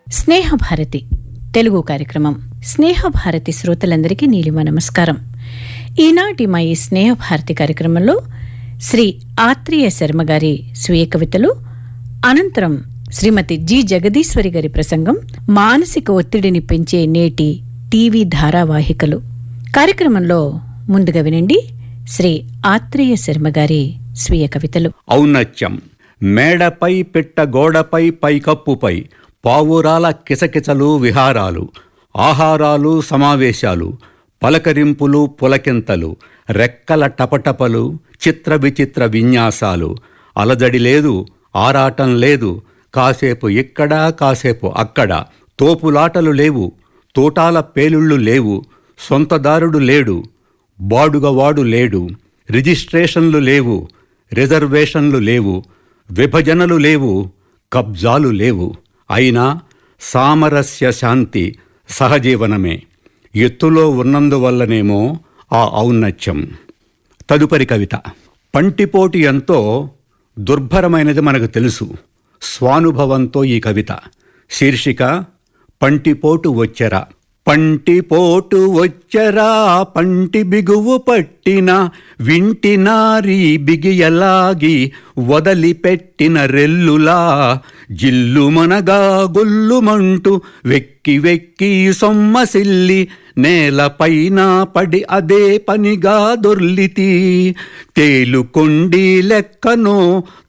స్నేహభారతి తెలుగు కార్యక్రమం స్నేహభారతి శ్రోతలందరికీ నీలిమ నమస్కారం ఈనాటి మా ఈ స్నేహభారతి కార్యక్రమంలో శ్రీ ఆత్రేయ శర్మ గారి స్వీయ కవితలు అనంతరం శ్రీమతి జి జగదీశ్వరి గారి ప్రసంగం మానసిక ఒత్తిడిని పెంచే నేటి టీవీ ధారావాహికలు కార్యక్రమంలో ముందుగా వినండి శ్రీ ఆత్రేయ శర్మ గారి స్వీయ కవితలు ఔన్నత్యం మేడపై పిట్ట గోడపై పైకప్పుపై పావురాల కిసకిసలు విహారాలు ఆహారాలు సమావేశాలు పలకరింపులు పులకింతలు రెక్కల టపటపలు చిత్ర విచిత్ర విన్యాసాలు అలజడి లేదు ఆరాటం లేదు కాసేపు ఇక్కడ కాసేపు అక్కడ తోపులాటలు లేవు తోటాల పేలుళ్ళు లేవు సొంతదారుడు లేడు బాడుగవాడు లేడు రిజిస్ట్రేషన్లు లేవు రిజర్వేషన్లు లేవు విభజనలు లేవు కబ్జాలు లేవు అయినా సామరస్య శాంతి సహజీవనమే ఎత్తులో ఉన్నందువల్లనేమో ఆ ఔన్నత్యం తదుపరి కవిత పంటిపోటు ఎంతో దుర్భరమైనది మనకు తెలుసు స్వానుభవంతో ఈ కవిత శీర్షిక పంటిపోటు వచ్చెరా పంటిపోటు వచ్చరా పంటి బిగువు పట్టిన వింటినారి బిగియలాగి వదలిపెట్టిన రెల్లులా జిల్లుమనగా గొల్లుమంటూ వెక్కి వెక్కి సొమ్మసిల్లి నేలపైన పడి అదే పనిగా దొర్లితి తేలుకొండి లెక్కనో